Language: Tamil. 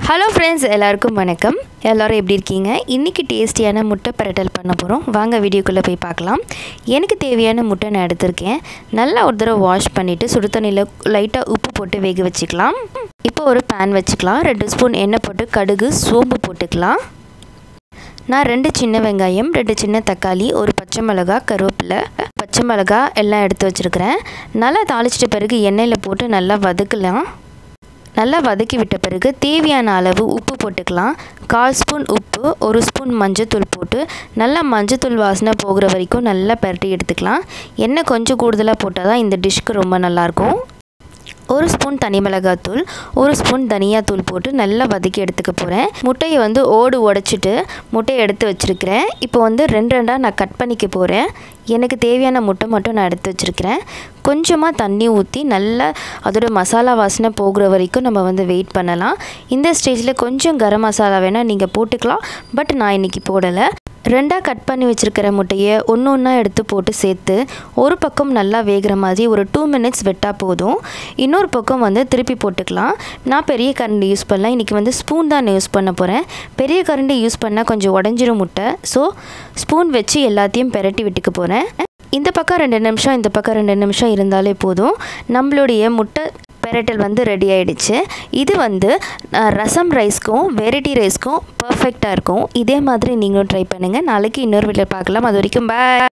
ஹலோ ஃப்ரெண்ட்ஸ் எல்லாருக்கும் வணக்கம் எல்லோரும் எப்படி இருக்கீங்க இன்றைக்கி டேஸ்டியான முட்டை பிரட்டல் பண்ண போகிறோம் வாங்க வீடியோக்குள்ளே போய் பார்க்கலாம் எனக்கு தேவையான முட்டை நான் எடுத்திருக்கேன் நல்லா ஒரு தடவை வாஷ் பண்ணிவிட்டு சுடு தண்ணியில் லைட்டாக உப்பு போட்டு வேக வச்சுக்கலாம் இப்போ ஒரு பேன் வச்சுக்கலாம் ரெண்டு ஸ்பூன் எண்ணெய் போட்டு கடுகு சோம்பு போட்டுக்கலாம் நான் ரெண்டு சின்ன வெங்காயம் ரெண்டு சின்ன தக்காளி ஒரு பச்சை மிளகா கருவேப்பிலை பச்சை மிளகா எல்லாம் எடுத்து வச்சுருக்கிறேன் நல்லா தாளிச்சிட்ட பிறகு எண்ணெயில் போட்டு நல்லா வதக்கலாம் நல்லா வதக்கி விட்ட பிறகு தேவையான அளவு உப்பு போட்டுக்கலாம் கால் ஸ்பூன் உப்பு ஒரு ஸ்பூன் மஞ்சத்தூள் போட்டு நல்லா மஞ்சத்தூள் வாசனை போகிற வரைக்கும் நல்லா பரட்டி எடுத்துக்கலாம் எண்ணெய் கொஞ்சம் கூடுதலாக போட்டால் தான் இந்த டிஷ்க்கு ரொம்ப நல்லாயிருக்கும் ஒரு ஸ்பூன் தனி மிளகாத்தூள் ஒரு ஸ்பூன் தனியாத்தூள் போட்டு நல்லா வதக்கி எடுத்துக்க போகிறேன் முட்டையை வந்து ஓடு உடச்சிட்டு முட்டையை எடுத்து வச்சுருக்கிறேன் இப்போ வந்து ரெண்டு ரெண்டாக நான் கட் பண்ணிக்க போகிறேன் எனக்கு தேவையான முட்டை மட்டும் நான் எடுத்து வச்சுருக்கிறேன் கொஞ்சமாக தண்ணி ஊற்றி நல்லா அதோட மசாலா வாசனை போகிற வரைக்கும் நம்ம வந்து வெயிட் பண்ணலாம் இந்த ஸ்டேஜில் கொஞ்சம் கரம் மசாலா வேணால் நீங்கள் போட்டுக்கலாம் பட் நான் இன்றைக்கி போடலை ரெண்டாக கட் பண்ணி வச்சுருக்கிற முட்டையை ஒன்று ஒன்றா எடுத்து போட்டு சேர்த்து ஒரு பக்கம் நல்லா வேகிற மாதிரி ஒரு டூ மினிட்ஸ் வெட்டால் போதும் இன்னொரு பக்கம் வந்து திருப்பி போட்டுக்கலாம் நான் பெரிய கரண்டி யூஸ் பண்ணலாம் இன்றைக்கி வந்து ஸ்பூன் தான் யூஸ் பண்ண போகிறேன் பெரிய கரண்டி யூஸ் பண்ணால் கொஞ்சம் உடஞ்சிரும் முட்டை ஸோ ஸ்பூன் வச்சு எல்லாத்தையும் பெரட்டி விட்டுக்க போகிறேன் இந்த பக்கம் ரெண்டு நிமிஷம் இந்த பக்கம் ரெண்டு நிமிஷம் இருந்தாலே போதும் நம்மளுடைய முட்டை பெரட்டல் வந்து ரெடி ஆகிடுச்சு இது வந்து ரசம் ரைஸ்க்கும் வெரைட்டி ரைஸ்க்கும் பர்ஃபெக்டாக இருக்கும் இதே மாதிரி நீங்களும் ட்ரை பண்ணுங்கள் நாளைக்கு இன்னொரு வீட்டில் பார்க்கலாம் அது வரைக்கும் பாய்